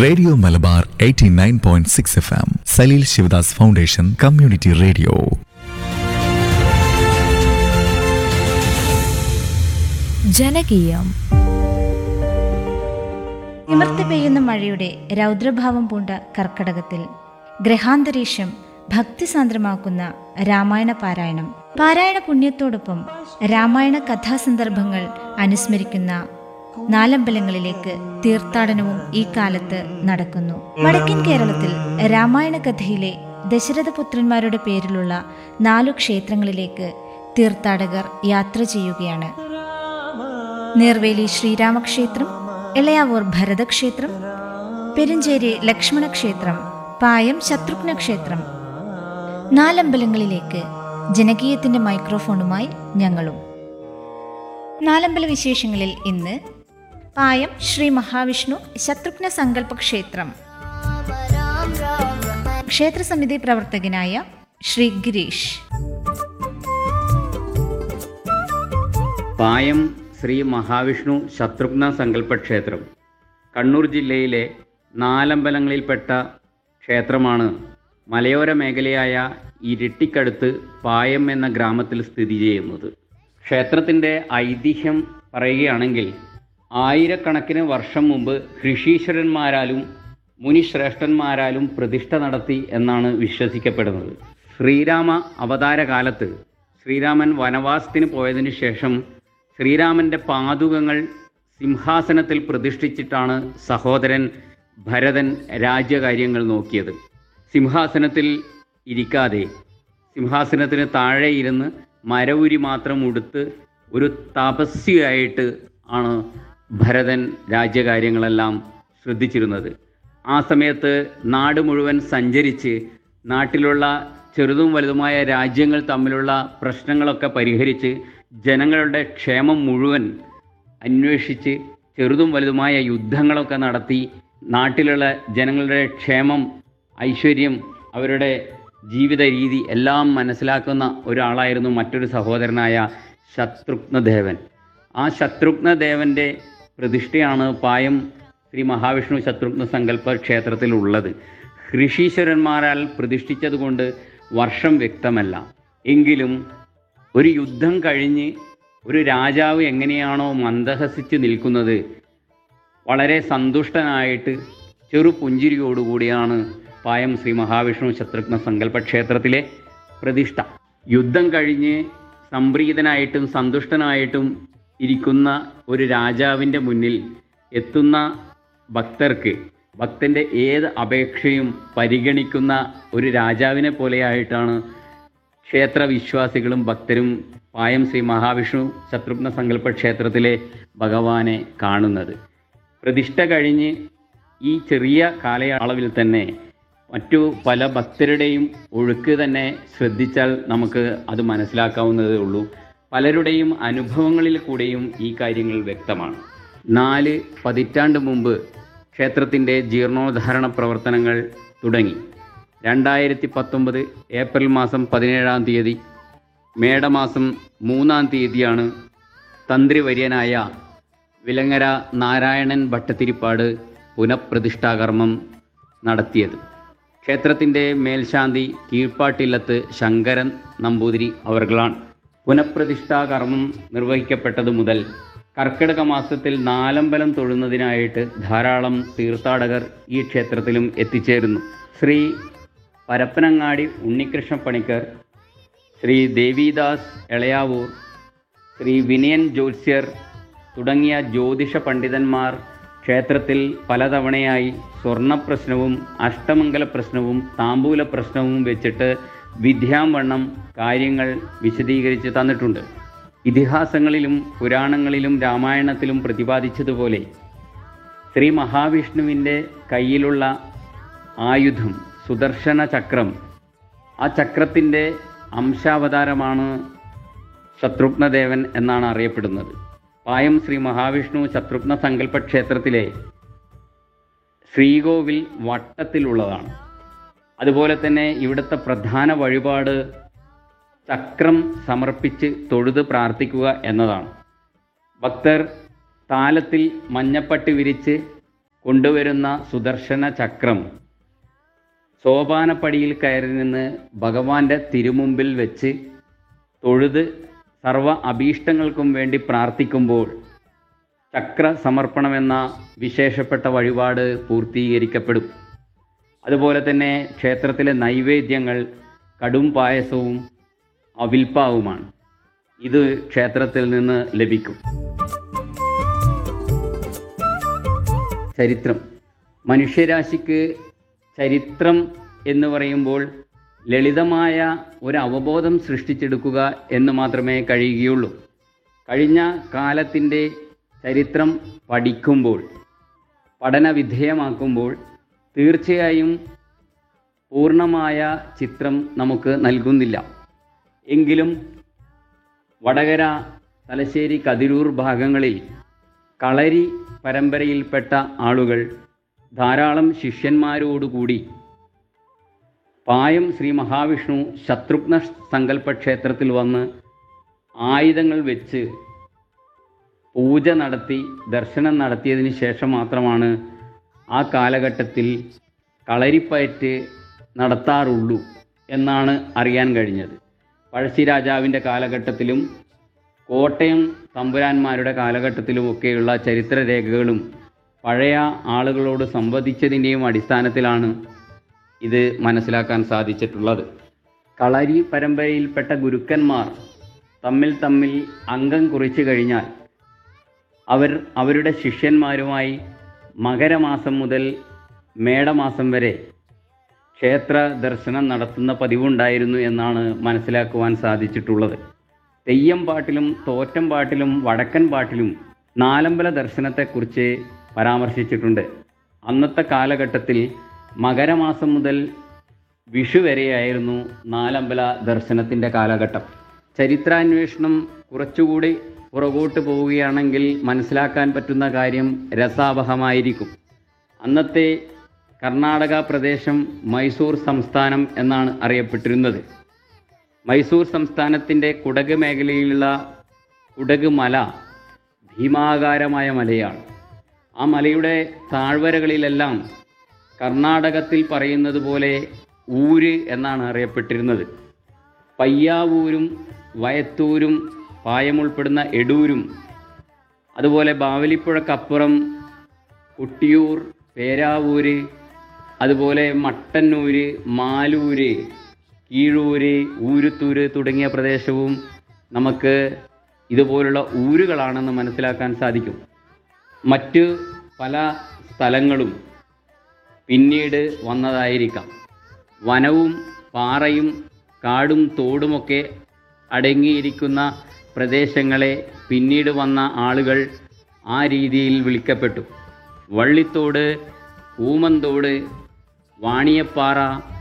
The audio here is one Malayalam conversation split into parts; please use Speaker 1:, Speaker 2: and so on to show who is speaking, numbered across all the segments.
Speaker 1: radio Malabar 89.6 F M Saleel Sivadas foundation community radio
Speaker 2: ജനകീയം
Speaker 3: നിവർത്തി പെയ്യുന്ന മഴയുടെ രൗദ്രഭാവം പൂണ്ട കർക്കടകത്തിൽ ഗ്രഹാന്തരീക്ഷം ഭക്തിസാന്ദ്രമാക്കുന്ന രാമായണ പാരായണം പാരായണ പുണ്യത്തോടൊപ്പം രാമായണ കഥാസന്ദർഭങ്ങൾ അനുസ്മരിക്കുന്ന നാലമ്പലങ്ങളിലേക്ക് തീർത്ഥാടനവും ഈ കാലത്ത് നടക്കുന്നു വടക്കൻ കേരളത്തിൽ രാമായണ കഥയിലെ ദശരഥപുത്രന്മാരുടെ പേരിലുള്ള നാലു ക്ഷേത്രങ്ങളിലേക്ക് തീർത്ഥാടകർ യാത്ര ചെയ്യുകയാണ് നേർവേലി ശ്രീരാമക്ഷേത്രം ഇളയാവൂർ ഭരതക്ഷേത്രം പെരിഞ്ചേരി ലക്ഷ്മണക്ഷേത്രം പായം ശത്രുഘ്ന ക്ഷേത്രം നാലമ്പലങ്ങളിലേക്ക് ജനകീയത്തിന്റെ മൈക്രോഫോണുമായി ഞങ്ങളും നാലമ്പല വിശേഷങ്ങളിൽ ഇന്ന് പായം ശ്രീ മഹാവിഷ്ണു ശത്രുഘ്ന സങ്കല്പ ക്ഷേത്രം ക്ഷേത്രസമിതി പ്രവർത്തകനായ ശ്രീ ഗിരീഷ്
Speaker 4: പായം ശ്രീ മഹാവിഷ്ണു ശത്രുഘ്ന സങ്കല്പ ക്ഷേത്രം കണ്ണൂർ ജില്ലയിലെ നാലമ്പലങ്ങളിൽപ്പെട്ട ക്ഷേത്രമാണ് മലയോര മേഖലയായ ഇരിട്ടിക്കടുത്ത് പായം എന്ന ഗ്രാമത്തിൽ സ്ഥിതി ചെയ്യുന്നത് ക്ഷേത്രത്തിൻ്റെ ഐതിഹ്യം പറയുകയാണെങ്കിൽ ആയിരക്കണക്കിന് വർഷം മുമ്പ് ഋഷീശ്വരന്മാരാലും മുനിശ്രേഷ്ഠന്മാരാലും പ്രതിഷ്ഠ നടത്തി എന്നാണ് വിശ്വസിക്കപ്പെടുന്നത് ശ്രീരാമ അവതാര കാലത്ത് ശ്രീരാമൻ വനവാസത്തിന് പോയതിനു ശേഷം ശ്രീരാമൻ്റെ പാതുകങ്ങൾ സിംഹാസനത്തിൽ പ്രതിഷ്ഠിച്ചിട്ടാണ് സഹോദരൻ ഭരതൻ രാജ്യകാര്യങ്ങൾ നോക്കിയത് സിംഹാസനത്തിൽ ഇരിക്കാതെ സിംഹാസനത്തിന് താഴെ ഇരുന്ന് മരവുരി മാത്രം ഉടുത്ത് ഒരു തപസ്വിയായിട്ട് ആണ് ഭരതൻ രാജ്യകാര്യങ്ങളെല്ലാം ശ്രദ്ധിച്ചിരുന്നത് ആ സമയത്ത് നാട് മുഴുവൻ സഞ്ചരിച്ച് നാട്ടിലുള്ള ചെറുതും വലുതുമായ രാജ്യങ്ങൾ തമ്മിലുള്ള പ്രശ്നങ്ങളൊക്കെ പരിഹരിച്ച് ജനങ്ങളുടെ ക്ഷേമം മുഴുവൻ അന്വേഷിച്ച് ചെറുതും വലുതുമായ യുദ്ധങ്ങളൊക്കെ നടത്തി നാട്ടിലുള്ള ജനങ്ങളുടെ ക്ഷേമം ഐശ്വര്യം അവരുടെ ജീവിത രീതി എല്ലാം മനസ്സിലാക്കുന്ന ഒരാളായിരുന്നു മറ്റൊരു സഹോദരനായ ശത്രുഘ്നദേവൻ ആ ശത്രുഘ്നദേവൻ്റെ പ്രതിഷ്ഠയാണ് പായം ശ്രീ മഹാവിഷ്ണു ശത്രുഘ്ന സങ്കല്പ ക്ഷേത്രത്തിലുള്ളത് ഋഷീശ്വരന്മാരാൽ പ്രതിഷ്ഠിച്ചതുകൊണ്ട് വർഷം വ്യക്തമല്ല എങ്കിലും ഒരു യുദ്ധം കഴിഞ്ഞ് ഒരു രാജാവ് എങ്ങനെയാണോ മന്ദഹസിച്ച് നിൽക്കുന്നത് വളരെ സന്തുഷ്ടനായിട്ട് ചെറു പുഞ്ചിരിയോടുകൂടിയാണ് പായം ശ്രീ മഹാവിഷ്ണു ശത്രുഘ്ന സങ്കല്പ ക്ഷേത്രത്തിലെ പ്രതിഷ്ഠ യുദ്ധം കഴിഞ്ഞ് സംപ്രീതനായിട്ടും സന്തുഷ്ടനായിട്ടും ഇരിക്കുന്ന ഒരു രാജാവിൻ്റെ മുന്നിൽ എത്തുന്ന ഭക്തർക്ക് ഭക്തൻ്റെ ഏത് അപേക്ഷയും പരിഗണിക്കുന്ന ഒരു രാജാവിനെ പോലെയായിട്ടാണ് ക്ഷേത്രവിശ്വാസികളും ഭക്തരും പായം ശ്രീ മഹാവിഷ്ണു ശത്രുഘ്ന സങ്കല്പ ക്ഷേത്രത്തിലെ ഭഗവാനെ കാണുന്നത് പ്രതിഷ്ഠ കഴിഞ്ഞ് ഈ ചെറിയ കാലയളവിൽ തന്നെ മറ്റു പല ഭക്തരുടെയും ഒഴുക്ക് തന്നെ ശ്രദ്ധിച്ചാൽ നമുക്ക് അത് മനസ്സിലാക്കാവുന്നതേ ഉള്ളൂ പലരുടെയും അനുഭവങ്ങളിൽ കൂടെയും ഈ കാര്യങ്ങൾ വ്യക്തമാണ് നാല് പതിറ്റാണ്ട് മുമ്പ് ക്ഷേത്രത്തിൻ്റെ ജീർണോദ്ധാരണ പ്രവർത്തനങ്ങൾ തുടങ്ങി രണ്ടായിരത്തി പത്തൊമ്പത് ഏപ്രിൽ മാസം പതിനേഴാം തീയതി മേടമാസം മൂന്നാം തീയതിയാണ് തന്ത്രിവര്യനായ വിലങ്ങര നാരായണൻ ഭട്ടത്തിരിപ്പാട് പുനഃപ്രതിഷ്ഠാകർമ്മം നടത്തിയത് ക്ഷേത്രത്തിൻ്റെ മേൽശാന്തി കീഴ്പ്പാട്ടില്ലത്ത് ശങ്കരൻ നമ്പൂതിരി അവർകളാണ് പുനഃപ്രതിഷ്ഠാകർമ്മം നിർവഹിക്കപ്പെട്ടത് മുതൽ കർക്കിടക മാസത്തിൽ നാലമ്പലം തൊഴുന്നതിനായിട്ട് ധാരാളം തീർത്ഥാടകർ ഈ ക്ഷേത്രത്തിലും എത്തിച്ചേരുന്നു ശ്രീ പരപ്പനങ്ങാടി ഉണ്ണികൃഷ്ണ പണിക്കർ ശ്രീ ദേവിദാസ് എളയാവൂർ ശ്രീ വിനയൻ ജ്യോത്സ്യർ തുടങ്ങിയ ജ്യോതിഷ പണ്ഡിതന്മാർ ക്ഷേത്രത്തിൽ പലതവണയായി സ്വർണ്ണ പ്രശ്നവും അഷ്ടമംഗല പ്രശ്നവും താമ്പൂല പ്രശ്നവും വെച്ചിട്ട് വിദ്യാംവണ്ണം കാര്യങ്ങൾ വിശദീകരിച്ച് തന്നിട്ടുണ്ട് ഇതിഹാസങ്ങളിലും പുരാണങ്ങളിലും രാമായണത്തിലും പ്രതിപാദിച്ചതുപോലെ ശ്രീ മഹാവിഷ്ണുവിൻ്റെ കയ്യിലുള്ള ആയുധം സുദർശന ചക്രം ആ ചക്രത്തിൻ്റെ അംശാവതാരമാണ് ശത്രുഘ്നദേവൻ എന്നാണ് അറിയപ്പെടുന്നത് പായം ശ്രീ മഹാവിഷ്ണു ശത്രുഘ്ന സങ്കല്പ ക്ഷേത്രത്തിലെ ശ്രീകോവിൽ വട്ടത്തിലുള്ളതാണ് അതുപോലെ തന്നെ ഇവിടുത്തെ പ്രധാന വഴിപാട് ചക്രം സമർപ്പിച്ച് തൊഴുത് പ്രാർത്ഥിക്കുക എന്നതാണ് ഭക്തർ താലത്തിൽ മഞ്ഞപ്പട്ടി വിരിച്ച് കൊണ്ടുവരുന്ന സുദർശന ചക്രം സോപാനപ്പടിയിൽ കയറി നിന്ന് ഭഗവാന്റെ തിരുമുമ്പിൽ വെച്ച് തൊഴുത് സർവ അഭീഷ്ടങ്ങൾക്കും വേണ്ടി പ്രാർത്ഥിക്കുമ്പോൾ ചക്ര സമർപ്പണമെന്ന വിശേഷപ്പെട്ട വഴിപാട് പൂർത്തീകരിക്കപ്പെടും അതുപോലെ തന്നെ ക്ഷേത്രത്തിലെ നൈവേദ്യങ്ങൾ കടും പായസവും അവിൽപ്പാവുമാണ് ഇത് ക്ഷേത്രത്തിൽ നിന്ന് ലഭിക്കും ചരിത്രം മനുഷ്യരാശിക്ക് ചരിത്രം എന്ന് പറയുമ്പോൾ ലളിതമായ ഒരു അവബോധം സൃഷ്ടിച്ചെടുക്കുക എന്ന് മാത്രമേ കഴിയുകയുള്ളൂ കഴിഞ്ഞ കാലത്തിൻ്റെ ചരിത്രം പഠിക്കുമ്പോൾ പഠന വിധേയമാക്കുമ്പോൾ തീർച്ചയായും പൂർണ്ണമായ ചിത്രം നമുക്ക് നൽകുന്നില്ല എങ്കിലും വടകര തലശ്ശേരി കതിരൂർ ഭാഗങ്ങളിൽ കളരി പരമ്പരയിൽപ്പെട്ട ആളുകൾ ധാരാളം ശിഷ്യന്മാരോടുകൂടി പായം ശ്രീ മഹാവിഷ്ണു ശത്രുഘ്ന സങ്കല്പ ക്ഷേത്രത്തിൽ വന്ന് ആയുധങ്ങൾ വെച്ച് പൂജ നടത്തി ദർശനം നടത്തിയതിന് ശേഷം മാത്രമാണ് ആ കാലഘട്ടത്തിൽ കളരിപ്പയറ്റ് നടത്താറുള്ളൂ എന്നാണ് അറിയാൻ കഴിഞ്ഞത് പഴശ്ശി രാജാവിൻ്റെ കാലഘട്ടത്തിലും കോട്ടയം തമ്പുരാന്മാരുടെ കാലഘട്ടത്തിലുമൊക്കെയുള്ള ചരിത്രരേഖകളും പഴയ ആളുകളോട് സംവദിച്ചതിൻ്റെയും അടിസ്ഥാനത്തിലാണ് ഇത് മനസ്സിലാക്കാൻ സാധിച്ചിട്ടുള്ളത് കളരി പരമ്പരയിൽപ്പെട്ട ഗുരുക്കന്മാർ തമ്മിൽ തമ്മിൽ അംഗം കുറിച്ചു കഴിഞ്ഞാൽ അവർ അവരുടെ ശിഷ്യന്മാരുമായി മകരമാസം മുതൽ മേടമാസം വരെ ക്ഷേത്ര ദർശനം നടത്തുന്ന പതിവുണ്ടായിരുന്നു എന്നാണ് മനസ്സിലാക്കുവാൻ സാധിച്ചിട്ടുള്ളത് തെയ്യം പാട്ടിലും തോറ്റം പാട്ടിലും വടക്കൻ പാട്ടിലും നാലമ്പല ദർശനത്തെക്കുറിച്ച് പരാമർശിച്ചിട്ടുണ്ട് അന്നത്തെ കാലഘട്ടത്തിൽ മകരമാസം മുതൽ വിഷു വരെയായിരുന്നു നാലമ്പല ദർശനത്തിൻ്റെ കാലഘട്ടം ചരിത്രാന്വേഷണം കുറച്ചുകൂടി പുറകോട്ട് പോവുകയാണെങ്കിൽ മനസ്സിലാക്കാൻ പറ്റുന്ന കാര്യം രസാവഹമായിരിക്കും അന്നത്തെ കർണാടക പ്രദേശം മൈസൂർ സംസ്ഥാനം എന്നാണ് അറിയപ്പെട്ടിരുന്നത് മൈസൂർ സംസ്ഥാനത്തിൻ്റെ കുടക് മേഖലയിലുള്ള കുടക് മല ഭീമാകാരമായ മലയാണ് ആ മലയുടെ താഴ്വരകളിലെല്ലാം കർണാടകത്തിൽ പറയുന്നത് പോലെ ഊര് എന്നാണ് അറിയപ്പെട്ടിരുന്നത് പയ്യാവൂരും വയത്തൂരും പായം ഉൾപ്പെടുന്ന എടൂരും അതുപോലെ ബാവലിപ്പുഴക്കപ്പുറം കുട്ടിയൂർ പേരാവൂര് അതുപോലെ മട്ടന്നൂര് മാലൂര് കീഴൂര് ഊരുത്തൂര് തുടങ്ങിയ പ്രദേശവും നമുക്ക് ഇതുപോലുള്ള ഊരുകളാണെന്ന് മനസ്സിലാക്കാൻ സാധിക്കും മറ്റ് പല സ്ഥലങ്ങളും പിന്നീട് വന്നതായിരിക്കാം വനവും പാറയും കാടും തോടുമൊക്കെ അടങ്ങിയിരിക്കുന്ന പ്രദേശങ്ങളെ പിന്നീട് വന്ന ആളുകൾ ആ രീതിയിൽ വിളിക്കപ്പെട്ടു വള്ളിത്തോട് ഊമന്തോട് വാണിയപ്പാറ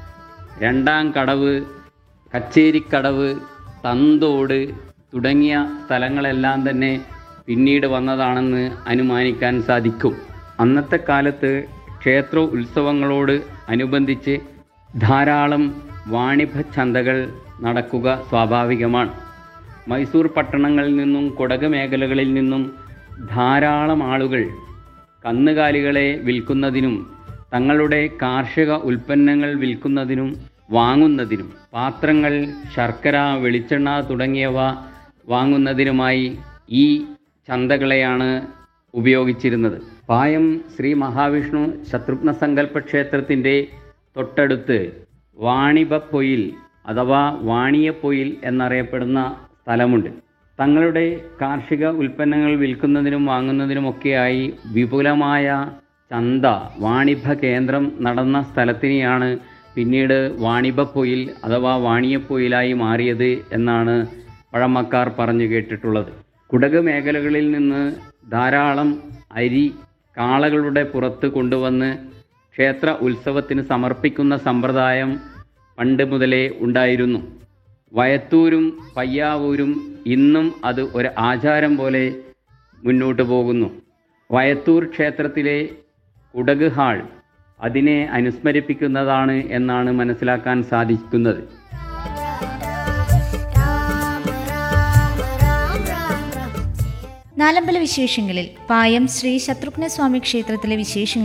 Speaker 4: രണ്ടാം കടവ് കച്ചേരിക്കടവ് തന്തോട് തുടങ്ങിയ സ്ഥലങ്ങളെല്ലാം തന്നെ പിന്നീട് വന്നതാണെന്ന് അനുമാനിക്കാൻ സാധിക്കും അന്നത്തെ കാലത്ത് ക്ഷേത്ര ഉത്സവങ്ങളോട് അനുബന്ധിച്ച് ധാരാളം വാണിഭ ചന്തകൾ നടക്കുക സ്വാഭാവികമാണ് മൈസൂർ പട്ടണങ്ങളിൽ നിന്നും കൊടക് മേഖലകളിൽ നിന്നും ധാരാളം ആളുകൾ കന്നുകാലികളെ വിൽക്കുന്നതിനും തങ്ങളുടെ കാർഷിക ഉൽപ്പന്നങ്ങൾ വിൽക്കുന്നതിനും വാങ്ങുന്നതിനും പാത്രങ്ങൾ ശർക്കര വെളിച്ചെണ്ണ തുടങ്ങിയവ വാങ്ങുന്നതിനുമായി ഈ ചന്തകളെയാണ് ഉപയോഗിച്ചിരുന്നത് പായം ശ്രീ മഹാവിഷ്ണു ശത്രുഘ്ന സങ്കല്പ ക്ഷേത്രത്തിൻ്റെ തൊട്ടടുത്ത് വാണിഭപ്പൊയിൽ അഥവാ വാണിയപ്പൊയിൽ എന്നറിയപ്പെടുന്ന സ്ഥലമുണ്ട് തങ്ങളുടെ കാർഷിക ഉൽപ്പന്നങ്ങൾ വിൽക്കുന്നതിനും വാങ്ങുന്നതിനുമൊക്കെയായി വിപുലമായ ചന്ത വാണിഭ കേന്ദ്രം നടന്ന സ്ഥലത്തിനെയാണ് പിന്നീട് വാണിഭപ്പൊയിൽ അഥവാ വാണിയപ്പൊയിലായി മാറിയത് എന്നാണ് പഴമക്കാർ പറഞ്ഞു കേട്ടിട്ടുള്ളത് കുടക് മേഖലകളിൽ നിന്ന് ധാരാളം അരി കാളകളുടെ പുറത്ത് കൊണ്ടുവന്ന് ക്ഷേത്ര ഉത്സവത്തിന് സമർപ്പിക്കുന്ന സമ്പ്രദായം പണ്ട് മുതലേ ഉണ്ടായിരുന്നു വയത്തൂരും പയ്യാവൂരും ഇന്നും അത് ഒരു ആചാരം പോലെ മുന്നോട്ട് പോകുന്നു വയത്തൂർ ക്ഷേത്രത്തിലെ കുടക് ഹാൾ അതിനെ അനുസ്മരിപ്പിക്കുന്നതാണ് എന്നാണ് മനസ്സിലാക്കാൻ സാധിക്കുന്നത്
Speaker 3: നാലമ്പല വിശേഷങ്ങളിൽ പായം ശ്രീ ശത്രുഘ്നസ്വാമി ക്ഷേത്രത്തിലെ വിശേഷങ്ങൾ